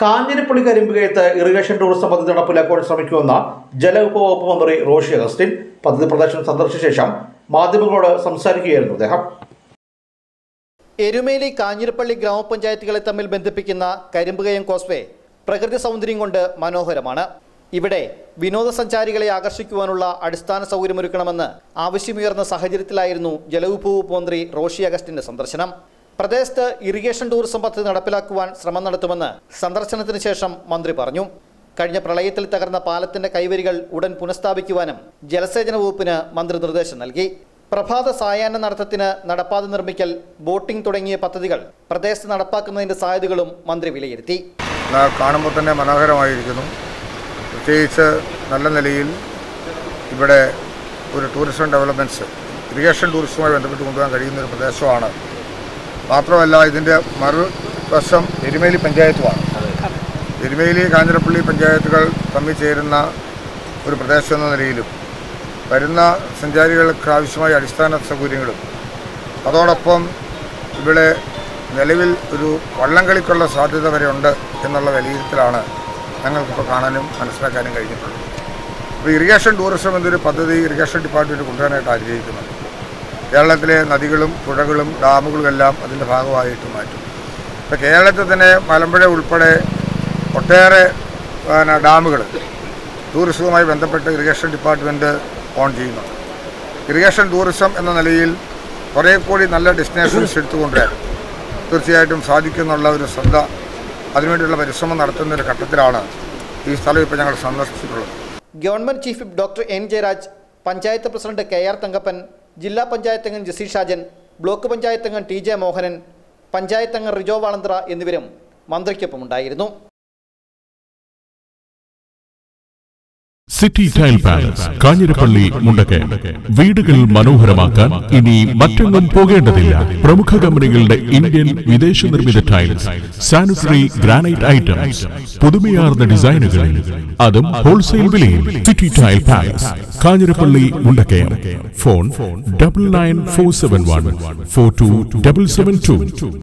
Kanjirappally കരിമ്പുകയത്ത് irrigation tourism പദ്ധതി നടപ്പിലാക്കുവാൻ ശ്രമിക്കുമെന്ന ജലവിഭവ വകുപ്പ് മന്ത്രി റോഷി അഗസ്റ്റിൻ പദ്ധതി പ്രദർശനം സന്ദർശിച്ച ശേഷം മാധ്യമങ്ങളോട് സംസാരിക്കുകയായിരുന്നു അദ്ദേഹം എരുമേലി കാഞ്ഞിരപ്പള്ളി ഗ്രാമപഞ്ചായത്തുകളെ തമ്മിൽ ബന്ധിപ്പിക്കുന്ന കരിമ്പുകയം കോസ്വേ പ്രകൃതി സൗന്ദര്യം കൊണ്ട് മനോഹരമാണ് ഇവിടെ വിനോദസഞ്ചാരികളെ ആകർഷിക്കുവാനുള്ള അടിസ്ഥാന സൗകര്യമൊരുക്കണമെന്ന് ആവശ്യമുയർന്ന സാഹചര്യത്തിലായിരുന്നു ജലവിഭവ വകുപ്പ് മന്ത്രി റോഷി അഗസ്റ്റിന്റെ സന്ദർശനം പ്രദേശത്ത് ഇറിഗേഷൻ ടൂറിസം പദ്ധതി നടപ്പിലാക്കുവാൻ ശ്രമം നടത്തുമെന്ന് സന്ദർശനത്തിന് ശേഷം മന്ത്രി പറഞ്ഞു കഴിഞ്ഞ പ്രളയത്തിൽ തകർന്ന പാലത്തിന്റെ കൈവരികൾ ഉടൻ പുനഃസ്ഥാപിക്കുവാനും ജലസേചന വകുപ്പിന് മന്ത്രി നിർദ്ദേശം നൽകി പ്രഭാത സായാഹ്ന നടത്തത്തിന് നടപ്പാത നിർമ്മിക്കൽ ബോട്ടിംഗ് തുടങ്ങിയ പദ്ധതികൾ പ്രദേശത്ത് നടപ്പാക്കുന്നതിന്റെ സാധ്യതകളും മന്ത്രി വിലയിരുത്തി ന- കാണുമ്പോൾ തന്നെ മനോഹരമായിരിക്കുന്നു പ്രത്യേകിച്ച് നല്ല നിലയിൽ ഇവിടെ ഒരു ടൂറിസം ഡെവലപ്മെൻറ്റ്സ് ഇറിഗേഷൻ ടൂറിസവുമായി ബന്ധപ്പെട്ട് കൊണ്ടുപോകാൻ കഴിയുന്ന ഒരു പ്രദേശമാണ് മാത്രമല്ല ഇതിൻ്റെ മറുവശം എരുമേലി പഞ്ചായത്തുമാണ് എരുമേലി കാഞ്ഞിരപ്പള്ളി പഞ്ചായത്തുകൾ തമ്മിൽ ചേരുന്ന ഒരു പ്രദേശം എന്ന നിലയിലും വരുന്ന സഞ്ചാരികൾക്ക് ആവശ്യമായ അടിസ്ഥാന സൗകര്യങ്ങളും അതോടൊപ്പം ഇവിടെ നിലവിൽ ഒരു വള്ളംകളിക്കുള്ള സാധ്യത വരെ ഉണ്ട് എന്നുള്ള വിലയിരുത്തലാണ് ഞങ്ങൾക്കിപ്പോൾ കാണാനും മനസ്സിലാക്കാനും കഴിഞ്ഞിട്ടുള്ളത് അപ്പോൾ ഇറിഗേഷൻ ടൂറിസം എന്നൊരു പദ്ധതി ഇറിഗേഷൻ ഡിപ്പാർട്ട്മെൻറ്റ് കൊണ്ടുവരാനായിട്ട് ആഗ്രഹിക്കുന്നുണ്ട് കേരളത്തിലെ നദികളും പുഴകളും ഡാമുകളും എല്ലാം അതിൻ്റെ ഭാഗമായിട്ട് മാറ്റും ഇപ്പോൾ കേരളത്തിൽ തന്നെ മലമ്പുഴ ഉൾപ്പെടെ ഒട്ടേറെ പിന്നെ ഡാമുകൾ ടൂറിസവുമായി ബന്ധപ്പെട്ട് ഇറിഗേഷൻ ഡിപ്പാർട്ട്മെൻറ്റ് ഓൺ ചെയ്യുന്നുണ്ട് ഇറിഗേഷൻ ടൂറിസം എന്ന നിലയിൽ കുറേ കൂടി നല്ല ഡെസ്റ്റിനേഷൻസ് എടുത്തുകൊണ്ടുവരാൻ തീർച്ചയായിട്ടും സാധിക്കുന്നുള്ള ഒരു ശ്രദ്ധ അതിനുവേണ്ടിയുള്ള പരിശ്രമം നടത്തുന്ന ഒരു ഘട്ടത്തിലാണ് ഈ സ്ഥലം ഇപ്പോൾ ഞങ്ങൾ സന്ദർശിച്ചിട്ടുള്ളത് government chief whip doctor N Jayaraj panchayat president K R Thankappan ജില്ലാ പഞ്ചായത്ത് അംഗം ജസീർ ഷാജൻ ബ്ലോക്ക് പഞ്ചായത്ത് അംഗം ടി ജെ മോഹനൻ പഞ്ചായത്ത് അംഗം റിജോ വാളന്ത്ര എന്നിവരും മന്ത്രിക്കൊപ്പം ഉണ്ടായിരുന്നു city tile palace Kanjirappally Mundakayam വീടുകൾ മനോഹരമാക്കാൻ ഇനി മറ്റെങ്ങും പോകേണ്ടതില്ല പ്രമുഖ കമ്പനികളുടെ ഇന്ത്യൻ വിദേശ നിർമ്മിത ടൈൽസ് സാനിറ്ററി ഗ്രാനൈറ്റ് ഐറ്റംസ് പുതുമയാർന്ന ഡിസൈനുകളിൽ അതും ഹോൾസെയിൽ വിലയിൽ city tile palace Kanjirappally Mundakayam phone double nine four seven one four two double seven to